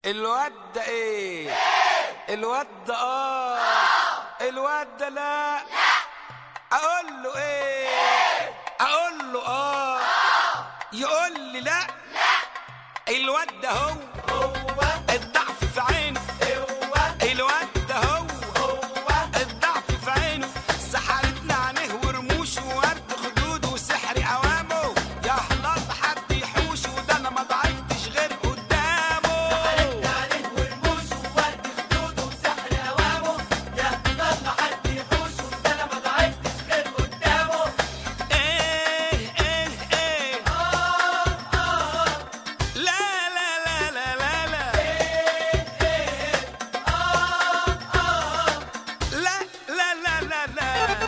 الواد ده ايه الواد ده اه الواد ده لا اقول له ايه اقول له اه يقول لي لا الواد ده هو الضعف في عينه الواد ده هو الضعف في عينه سحرتنا عينيه ورموشه وورد خدوده وسحر اوامه يا هلال حد يحوشه ده انا ما ضعفتش غير قدامه ايه ايه ايه لا لا لا لا لا لا لا لا لا لا لا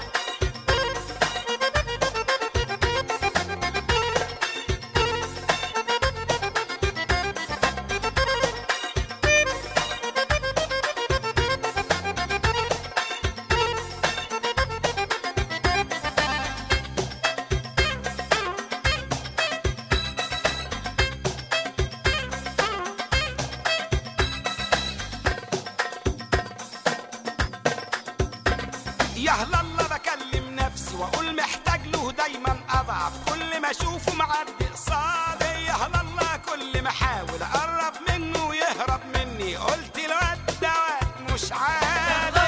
يا هلا الله بكلم نفسي واقول محتاج له دايما اضعف كل ما اشوفه معدي قصادي يا هلا الله كل ما احاول اقرب منه يهرب مني قلت الواد ده واد مش عادي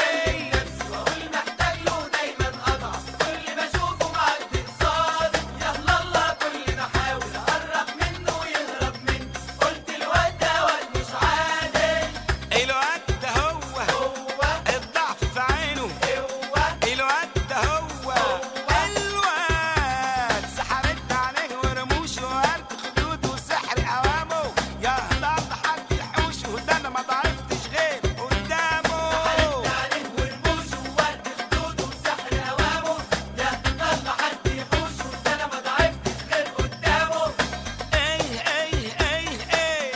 الواد ده هو الضعف في عينه الواد ده هو الواد سحرت عليه ورموشه وقلب خدوده وسحر اوامه يا هلال حد يحوشه ده انا ما ضعفتش غير قدامه ايه ايه ايه ايه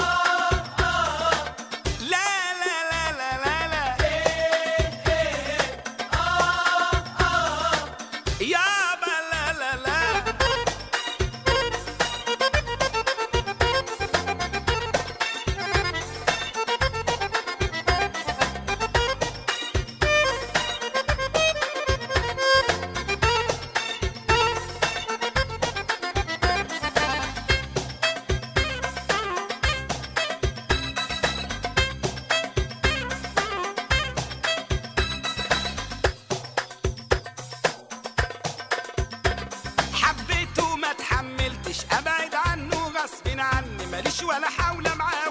لا لا لا لا لا لا يابا لا لا لا حبيته ما تحملتش ابعد عنه غصب عني ماليش ولا حول معاه